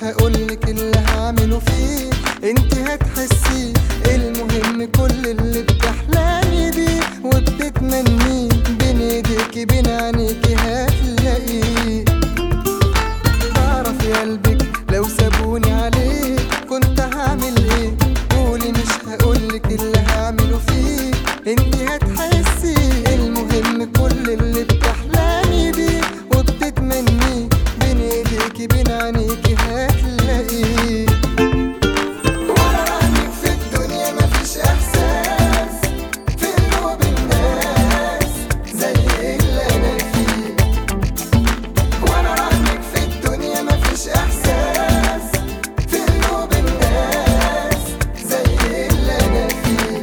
هقولك اللي هعمله فيه انت هتحسيه المهم كل اللي بتحلمي بيه وبتتمنيه بين ايديكي بين عينيكي هتلاقيه تعرف يا قلبك لو سابوني عليه كنت هعمل ايه قولي مش هقولك اللي هعمله فيه انت هتحسي المهم كل اللي بتحلمي بيه وبتتمنيه بين ايديكي بين عينيكي هتلاقيه ولا رهنك في الدنيا مفيش احساس في قلوب الناس زي اللي انا فيه وانا رهنك في الدنيا مفيش احساس في قلوب الناس زي اللي انا فيه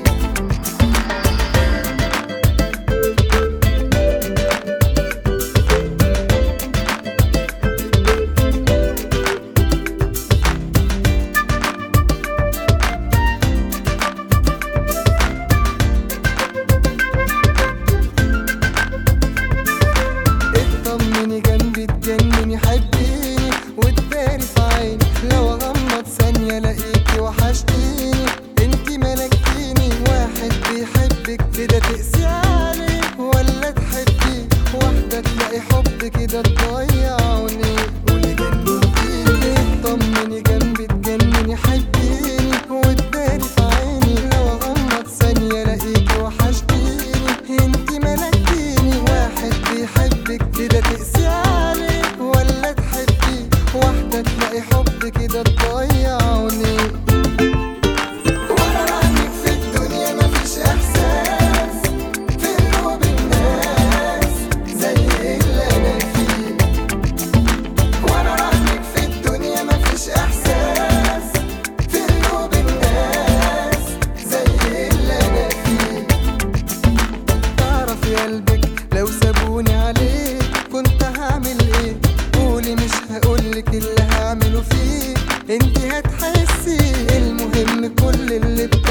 اطمني جنبي تجنني حبيني وتباري في عيني لو اغمض ثانية الاقيكي وحشتيني انتي ملكتيني واحد بيحبك كده تقسي عليه ولا تحبيه واحدة تلاقي حب كده تضيع عينيه قولي جننتيني اطمني جنبي تجنني حبيني وتباري في عيني لو اغمض ثانية الاقيكي وحشتيني انتي ملكتيني واحد بيحبك كده تقسي عليه ولا تحبيه واحدة تلاقي حب كده تضيع عينيه ولا رهنك في الدنيا مفيش احساس في قلوب الناس زي اللي انا فيه وانا رهنك في الدنيا مفيش احساس في قلوب الناس زي اللي انا فيه تعرف يا قلبك لو سابوني عليه كنت هعمل ايه قولي مش هقولك اللي هعمله فيه انتي هتحسي المهم كل اللي بت